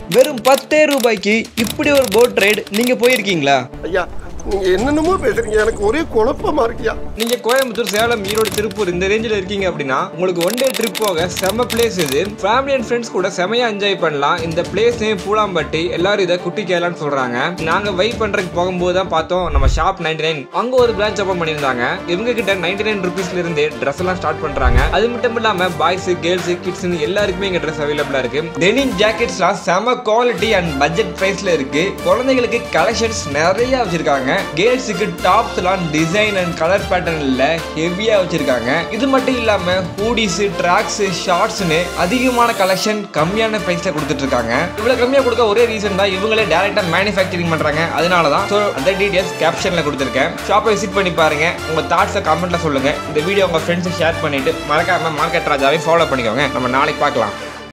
வெறும் பத்தே ரூபாய்க்கு இப்படி ஒரு போட் ரைடு நீங்க போயிருக்கீங்களா ஐயா நீங்க என்னென்னமோ பேசுறீங்க எனக்கு ஒரே குழப்பமா இருக்கியா நீங்க கோயம்புத்தூர் சேலம் ஈரோடு திருப்பூர் இந்த ரேஞ்சில் இருக்கீங்க அப்படின்னா உங்களுக்கு ஒன் டே ட்ரிப் போக செம பிளேஸ் இது ஃபேமிலி அண்ட் ஃப்ரெண்ட்ஸ் கூட செமையா என்ஜாய் பண்ணலாம் இந்த பிளேஸ் நேம் பூலாம்பட்டி எல்லாரும் இதை குட்டி கேலான்னு சொல்றாங்க நாங்க வெயிட் பண்றதுக்கு போகும்போது தான் பார்த்தோம் நம்ம ஷாப் நைன்டி நைன் அங்க ஒரு பிரான்ச் ஓப்பன் பண்ணியிருந்தாங்க இவங்க கிட்ட நைன்டி நைன் ருபீஸ்ல இருந்து ட்ரெஸ் எல்லாம் ஸ்டார்ட் பண்றாங்க அது மட்டும் இல்லாம பாய்ஸ் கேர்ள்ஸ் கிட்ஸ் எல்லாருக்குமே இங்க ட்ரெஸ் அவைலபிளா இருக்கு டெனிம் ஜாக்கெட்ஸ்லாம் செம குவாலிட்டி அண்ட் பட்ஜெட் பிரைஸ்ல இருக்கு குழந்தைகளுக்கு கலெக்ஷன்ஸ் நிறைய வச்சிருக்காங்க கேர்ள்ஸுக்கு டாப்ஸ் எல்லாம் டிசைன் அண்ட் கலர் பேட்டர்ன்ல ஹெவியா வச்சிருக்காங்க இது மட்டும் இல்லாம ஹூடிஸ் ட்ராக்ஸ் ஷார்ட்ஸ்னு அதிகமான கலெக்ஷன் கம்மியான பிரைஸ்ல கொடுத்துட்டு இருக்காங்க இவ்வளவு கம்மியா கொடுக்க ஒரே ரீசன் தான் இவங்களே டேரக்டா மேனுஃபேக்சரிங் பண்றாங்க அதனால தான் ஸோ அந்த டீடைல்ஸ் கேப்ஷன்ல கொடுத்துருக்கேன் ஷாப்பை விசிட் பண்ணி பாருங்க உங்க தாட்ஸை கமெண்ட்ல சொல்லுங்க இந்த வீடியோ உங்க ஃப்ரெண்ட்ஸை ஷேர் பண்ணிட்டு மறக்காம மார்க்கெட் ராஜாவை ஃபாலோ பண்ணிக்கோங்க நம்ம நாளைக்கு பார்க்கலாம்